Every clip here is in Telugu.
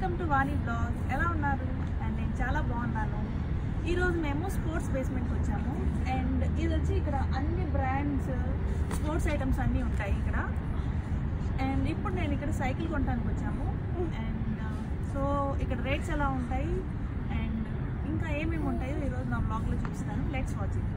వెల్కమ్ టు వాణి బ్లాగ్ ఎలా ఉన్నారు అండ్ నేను చాలా బాగున్నాను ఈరోజు మేము స్పోర్ట్స్ బేస్మెంట్కి వచ్చాము అండ్ ఇది వచ్చి ఇక్కడ అన్ని బ్రాండ్స్ స్పోర్ట్స్ ఐటమ్స్ అన్నీ ఉంటాయి ఇక్కడ అండ్ ఇప్పుడు నేను ఇక్కడ సైకిల్ కొనడానికి వచ్చాము అండ్ సో ఇక్కడ రేట్స్ ఎలా ఉంటాయి అండ్ ఇంకా ఏమేమి ఉంటాయో ఈరోజు నా బ్లాగ్లో చూపిస్తాను let's watch it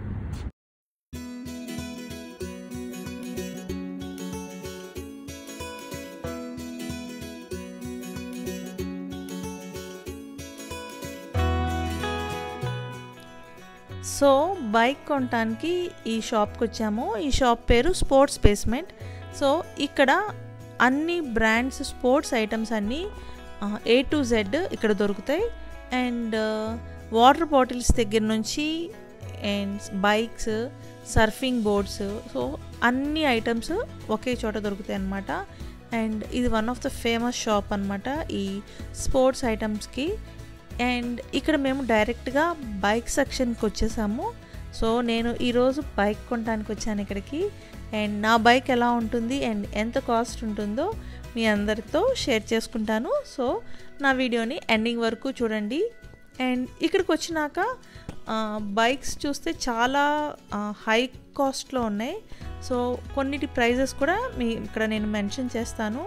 so bike కొనడానికి ఈ షాప్కి వచ్చాము ఈ షాప్ పేరు స్పోర్ట్స్ బేస్మెంట్ సో ఇక్కడ అన్ని బ్రాండ్స్ స్పోర్ట్స్ ఐటమ్స్ అన్నీ ఏ టు జెడ్ ఇక్కడ దొరుకుతాయి అండ్ వాటర్ బాటిల్స్ దగ్గర నుంచి and bikes surfing boards so అన్ని ఐటమ్స్ ఒకే చోట దొరుకుతాయి అన్నమాట అండ్ ఇది one of the famous shop అనమాట ఈ స్పోర్ట్స్ ఐటమ్స్కి అండ్ ఇక్కడ మేము డైరెక్ట్గా బైక్ సెక్షన్కి వచ్చేసాము సో నేను ఈరోజు బైక్ కొనడానికి వచ్చాను ఇక్కడికి అండ్ నా బైక్ ఎలా ఉంటుంది అండ్ ఎంత కాస్ట్ ఉంటుందో మీ అందరితో షేర్ చేసుకుంటాను సో నా వీడియోని ఎండింగ్ వరకు చూడండి అండ్ ఇక్కడికి వచ్చినాక బైక్స్ చూస్తే చాలా హై కాస్ట్లో ఉన్నాయి సో కొన్నిటి ప్రైజెస్ కూడా మీ ఇక్కడ నేను మెన్షన్ చేస్తాను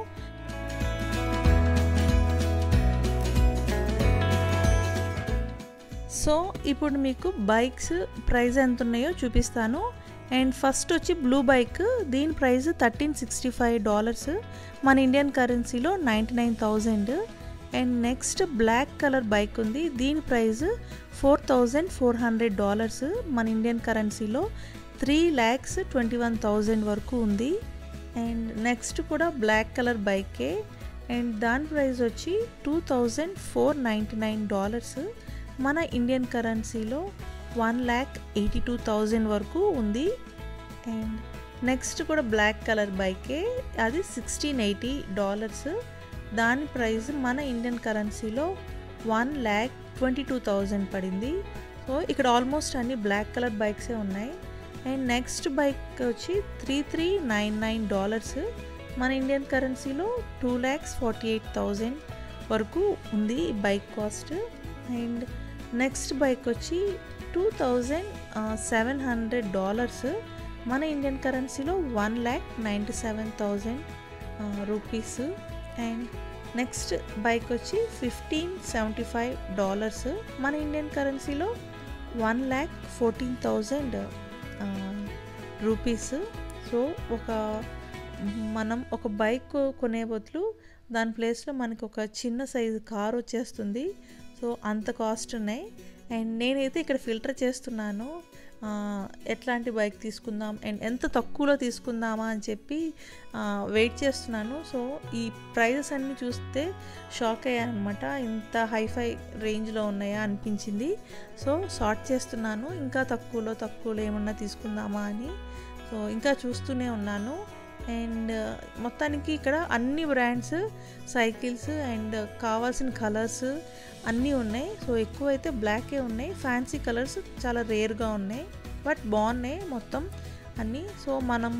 సో ఇప్పుడు మీకు బైక్స్ ప్రైస్ ఎంత ఉన్నాయో చూపిస్తాను అండ్ ఫస్ట్ వచ్చి బ్లూ బైక్ దీని price thirteen sixty five dollars మన ఇండియన్ కరెన్సీలో ninety nine thousand and next black colour bike ఉంది దీని price four thousand four hundred dollars మన ఇండియన్ కరెన్సీలో three lakhs twenty one thousand వరకు ఉంది అండ్ నెక్స్ట్ కూడా బ్లాక్ కలర్ బైకే అండ్ దాని ప్రైస్ వచ్చి two thousand four ninety nine dollars మన ఇండియన్ కరెన్సీలో one lakh eighty two thousand వరకు ఉంది అండ్ నెక్స్ట్ కూడా బ్లాక్ కలర్ బైకే అది సిక్స్టీన్ ఎయిటీ డాలర్స్ దాని ప్రైస్ మన ఇండియన్ కరెన్సీలో one lakh twenty two thousand పడింది సో ఇక్కడ ఆల్మోస్ట్ అన్ని బ్లాక్ కలర్ బైక్సే ఉన్నాయి అండ్ నెక్స్ట్ బైక్ వచ్చి three three nine nine dollars మన ఇండియన్ కరెన్సీలో two lakhs forty eight thousand వరకు ఉంది ఈ bike cost and next bike వచ్చి two thousand seven hundred dollars మన ఇండియన్ కరెన్సీలో one lakh ninety seven thousand rupees and next bike వచ్చి ఫిఫ్టీన్ సెవెంటీ ఫైవ్ డాలర్స్ మన ఇండియన్ కరెన్సీలో one lakh fourteen thousand rupees so ఒక మనం ఒక బైక్ కొనే బదులు దాని ప్లేస్లో మనకి ఒక చిన్న సైజు కార్ వచ్చేస్తుంది సో అంత కాస్ట్ ఉన్నాయి అండ్ నేనైతే ఇక్కడ ఫిల్టర్ చేస్తున్నాను ఎట్లాంటి బైక్ తీసుకుందాం అండ్ ఎంత తక్కువలో తీసుకుందామా అని చెప్పి వెయిట్ చేస్తున్నాను సో ఈ ప్రైజెస్ అన్నీ చూస్తే షాక్ అయ్యాను అనమాట ఇంత హైఫై రేంజ్లో ఉన్నాయా అనిపించింది సో సార్ట్ చేస్తున్నాను ఇంకా తక్కువలో తక్కువలో ఏమన్నా తీసుకుందామా అని సో ఇంకా చూస్తూనే ఉన్నాను అండ్ మొత్తానికి ఇక్కడ అన్ని బ్రాండ్స్ సైకిల్స్ అండ్ కావాల్సిన కలర్స్ అన్నీ ఉన్నాయి సో ఎక్కువ అయితే బ్లాకే ఉన్నాయి ఫ్యాన్సీ కలర్స్ చాలా రేర్గా ఉన్నాయి బట్ బాగున్నాయి మొత్తం అన్నీ సో మనం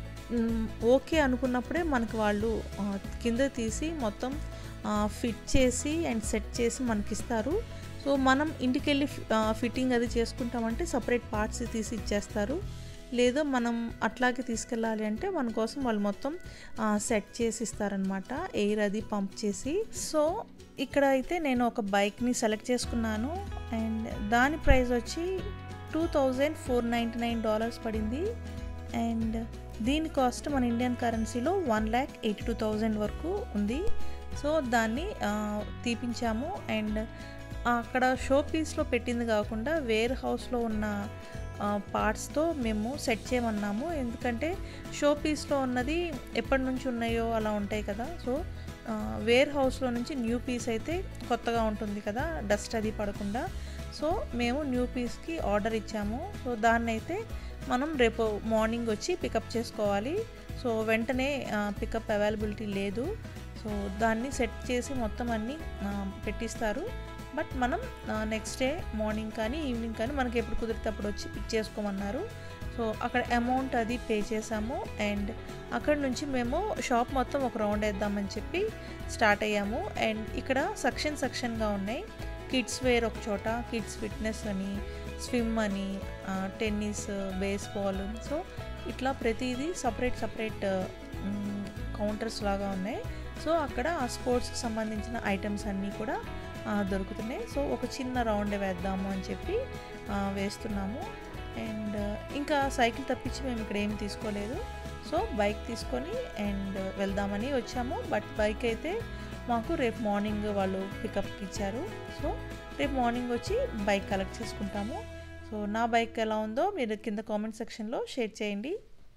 ఓకే అనుకున్నప్పుడే మనకి వాళ్ళు కింద తీసి మొత్తం ఫిట్ చేసి అండ్ సెట్ చేసి మనకి ఇస్తారు సో మనం ఇంటికి వెళ్ళి ఫిట్టింగ్ అది చేసుకుంటామంటే సపరేట్ పార్ట్స్ తీసి ఇచ్చేస్తారు లేదో మనం అట్లాగే తీసుకెళ్ళాలి అంటే మన కోసం వాళ్ళు మొత్తం సెట్ చేసి ఇస్తారనమాట ఎయిర్ అది పంప్ చేసి సో ఇక్కడ అయితే నేను ఒక బైక్ని సెలెక్ట్ చేసుకున్నాను అండ్ దాని ప్రైస్ వచ్చి two thousand four ninety nine dollars పడింది అండ్ దీని కాస్ట్ మన ఇండియన్ కరెన్సీలో one lakh eighty two thousand వరకు ఉంది సో దాన్ని తీపించాము అండ్ అక్కడ షో పీస్లో పెట్టింది కాకుండా వేర్ హౌస్లో ఉన్న పార్ట్స్తో మేము సెట్ చేయమన్నాము ఎందుకంటే షో పీస్లో ఉన్నది ఎప్పటి నుంచి ఉన్నాయో అలా ఉంటాయి కదా సో వేర్ హౌస్లో నుంచి న్యూ పీస్ అయితే కొత్తగా ఉంటుంది కదా డస్ట్ అది పడకుండా సో మేము న్యూ పీస్కి ఆర్డర్ ఇచ్చాము సో దాన్ని అయితే మనం రేపు మార్నింగ్ వచ్చి పికప్ చేసుకోవాలి సో వెంటనే పికప్ అవైలబిలిటీ లేదు సో దాన్ని సెట్ చేసి మొత్తం అన్నీ పెట్టిస్తారు బట్ మనం నెక్స్ట్ డే మార్నింగ్ కానీ ఈవినింగ్ కానీ మనకి ఎప్పుడు కుదిరితే అప్పుడు వచ్చి పిక్ చేసుకోమన్నారు సో అక్కడ అమౌంట్ అది పే చేసాము అండ్ అక్కడ నుంచి మేము షాప్ మొత్తం ఒక రౌండ్ వేద్దామని చెప్పి స్టార్ట్ అయ్యాము అండ్ ఇక్కడ సెక్షన్ సెక్షన్గా ఉన్నాయి కిడ్స్ వేర్ ఒక చోట కిడ్స్ ఫిట్నెస్ అని స్విమ్ అని టెన్నిస్ బేస్బాల్ సో ఇట్లా ప్రతిదీ సపరేట్ సపరేట్ కౌంటర్స్ లాగా ఉన్నాయి సో అక్కడ ఆ స్పోర్ట్స్కి సంబంధించిన ఐటమ్స్ అన్నీ కూడా దొరుకుతున్నాయి సో ఒక చిన్న రౌండ్ వేద్దాము అని చెప్పి వేస్తున్నాము అండ్ ఇంకా సైకిల్ తప్పించి మేము ఇక్కడ ఏం తీసుకోలేదు సో బైక్ తీసుకొని అండ్ వెళ్దామని వచ్చాము బట్ బైక్ అయితే మాకు రేపు మార్నింగ్ వాళ్ళు పికప్కి ఇచ్చారు సో రేపు మార్నింగ్ వచ్చి బైక్ కలెక్ట్ చేసుకుంటాము సో నా బైక్ ఎలా ఉందో మీరు కింద కామెంట్ సెక్షన్లో షేర్ చేయండి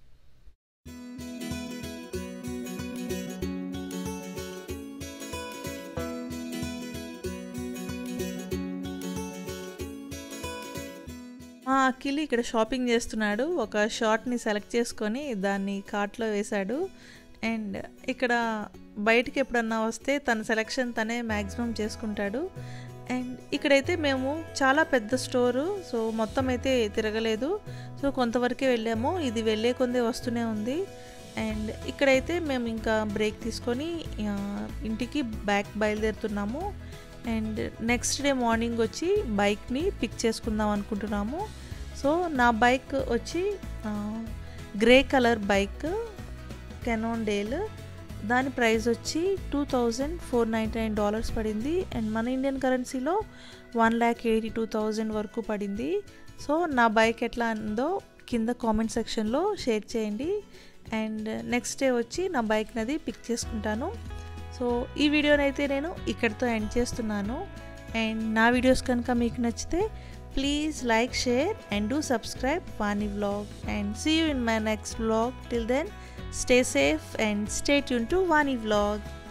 మా అఖిల్ ఇక్కడ షాపింగ్ చేస్తున్నాడు ఒక షార్ట్ని సెలెక్ట్ చేసుకొని దాన్ని కార్ట్లో వేశాడు అండ్ ఇక్కడ బయటికి ఎప్పుడన్నా వస్తే తన సెలెక్షన్ తనే మ్యాక్సిమం చేసుకుంటాడు అండ్ ఇక్కడైతే మేము చాలా పెద్ద స్టోరు సో మొత్తం అయితే తిరగలేదు సో కొంతవరకే వెళ్ళాము ఇది వెళ్ళే కొందే వస్తూనే ఉంది అండ్ ఇక్కడైతే మేము ఇంకా బ్రేక్ తీసుకొని ఇంటికి బ్యాక్ బయలుదేరుతున్నాము అండ్ నెక్స్ట్ డే మార్నింగ్ వచ్చి బైక్ని పిక్ చేసుకుందాం అనుకుంటున్నాము సో నా బైక్ వచ్చి grey colour bike Cannondale దాని ప్రైస్ వచ్చి two thousand four ninety nine dollars పడింది అండ్ మన ఇండియన్ కరెన్సీలో one lakh eighty two thousand వరకు పడింది సో నా బైక్ ఎట్లా ఉందో కింద కామెంట్ సెక్షన్లో షేర్ చేయండి అండ్ నెక్స్ట్ డే వచ్చి నా బైక్ నది పిక్ చేసుకుంటాను సో ఈ వీడియోనైతే నేను ఇక్కడితో ఎండ్ చేస్తున్నాను అండ్ నా వీడియోస్ కనుక మీకు నచ్చితే please like share and do subscribe Vani vlog and see you in my next vlog till then stay safe and stay tuned to Vani vlog